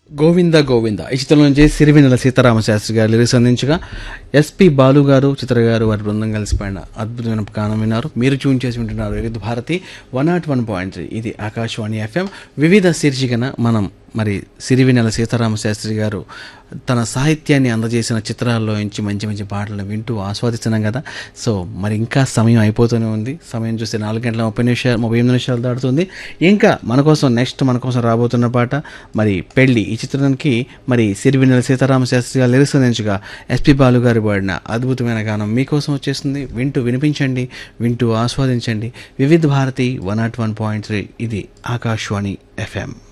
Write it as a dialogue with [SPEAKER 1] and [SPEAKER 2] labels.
[SPEAKER 1] గోవింద గోవింద ఈ చిత్రం నుంచి సిరివెన్నెల సీతారామ శాస్త్రి గారు లిరిక్స్ అందించగా ఎస్పి బాలు గారు చిత్ర గారు వారి బృందం కలిసి పాడిన అద్భుతమైన గానం విన్నారు మీరు ట్యూన్ చేసి వింటున్నారు Vividh Bharati one naught one point three ఇది ఆకాశవాణి ఎఫ్ఎం వివిధ శీర్షికన మనం మరి సిరివెన్నెల సీతారామ శాస్త్రి గారు తన సాహిత్యాన్ని అందజేసిన చిత్రాల్లో నుంచి మంచి మంచి పాటలు వింటూ ఆస్వాదిస్తున్నాం కదా సో మరి ఇంకా సమయం అయిపోతూనే ఉంది సమయం చూస్తే నాలుగు గంటల ముప్పై నిమిషాలు ముప్పై ఎనిమిది నిమిషాలు దాటుతుంది ఇంకా మన కోసం నెక్స్ట్ మన కోసం రాబోతున్న పాట మరి పెళ్లి ఈ చిత్రానికి మరి సిరివెన్నెల సీతారామ శాస్త్రి గారు లిరిక్స్ అందించగా ఎస్పి బాలు గారు పాడిన అద్భుతమైన గానం మీకోసం వచ్చేస్తుంది వింటూ వినిపించండి వింటూ ఆస్వాదించండి Vividh Bharati one naught one point three ఇది ఆకాశవాణి ఎఫ్ఎం